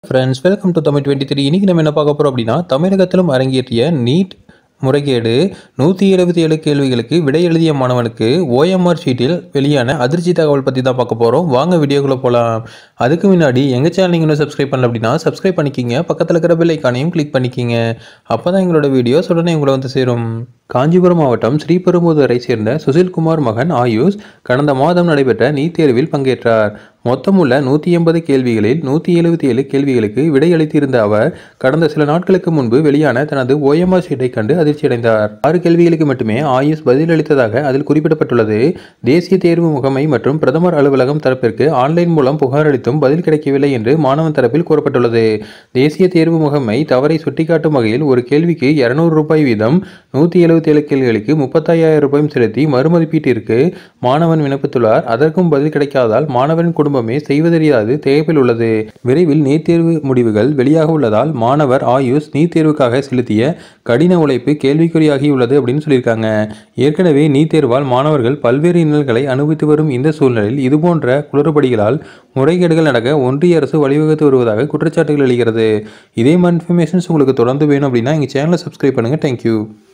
friends welcome to Tamil twenty three இன்றைக்கி நம்ம என்ன பார்க்க போகிறோம் அப்படின்னா தமிழகத்திலும் அரங்கேற்றிய நீட் முறைகேடு நூற்றி எழுபத்தி ஏழு கேள்விகளுக்கு விடை எழுதிய மாணவனுக்கு ஓஎம்ஆர் ஷீட்டில் வெளியான அதிர்ச்சி தகவல் பற்றி தான் பார்க்க போகிறோம் வாங்க வீடியோக்குள்ளே போகலாம் அதுக்கு முன்னாடி எங்கள் சேனல் நீங்கள் இன்னும் சப்ஸ்கிரைப் பண்ணல அப்படின்னா சப்ஸ்கிரைப் பண்ணிக்கிங்க பக்கத்தில் இருக்கிற பெல் ஐக்கானையும் கிளிக் பண்ணிக்கிங்க அப்போ தான் எங்களோட வீடியோஸ் உடனே உங்களை வந்து சேரும் காஞ்சிபுரம் மாவட்டம் ஸ்ரீபெரும்புதூரை சேர்ந்த சுசில்குமார் மகன் ஆயுஷ் கடந்த மாதம் நடைபெற்ற நீட் தேர்வில் பங்கேற்றார் மொத்தமுள்ள நூற்றி எண்பது கேள்விகளில் நூற்றி எழுபத்தி ஏழு கேள்விகளுக்கு விடையளித்திருந்த அவர் கடந்த சில நாட்களுக்கு முன்பு வெளியான தனது ஓஎம்ஆர் ஷீட்டை கண்டு அதிர்ச்சியடைந்தார் ஆறு கேள்விகளுக்கு மட்டுமே ஆயுஷ் பதிலளித்ததாக அதில் குறிப்பிடப்பட்டுள்ளது தேசிய தேர்வு முகமை மற்றும் பிரதமர் அலுவலகம் தரப்பிற்கு ஆன்லைன் மூலம் புகார் அளித்தும் பதில் கிடைக்கவில்லை என்று மாணவன் தரப்பில் கூறப்பட்டுள்ளது தேசிய தேர்வு முகமை தவறை சுட்டிக்காட்டும் வகையில் ஒரு கேள்விக்கு இருநூறு ரூபாய் வீதம் நூற்றி எழுபத்தி ஏழு கேள்விகளுக்கு முப்பத்தாயிரம் ரூபாயும் செலுத்தி மறுமதிப்பீட்டிற்கு மாணவன் விண்ணப்பித்துள்ளார் அதற்கும் பதில் கிடைக்காதால் மாணவனின் குடும்பமே செய்வதறியாது தேவையில் உள்ளது விரைவில் நீட் தேர்வு முடிவுகள் வெளியாக உள்ளதால் மாணவர் ஆயுஷ் நீட் தேர்வுக்காக செலுத்திய கடின உழைப்பு கேள்விக்குறியாகியுள்ளது அப்படின்னு சொல்லியிருக்காங்க ஏற்கனவே நீட் தேர்வால் மாணவர்கள் பல்வேறு இன்னல்களை அனுபவித்து வரும் இந்த சூழ்நிலையில் இதுபோன்ற குளறுபடிகளால் முறைகேடுகள் நடக்க ஒன்றிய அரசு வழிவகுத்து வருவதாக குற்றச்சாட்டுகள் எழுகிறது இதே மாதிரி இன்ஃபர்மேஷன்ஸ் உங்களுக்கு தொடர்ந்து வேணும் அப்படின்னா எங்கள் சேனலை சப்ஸ்கிரைப் பண்ணுங்கள் தேங்க்யூ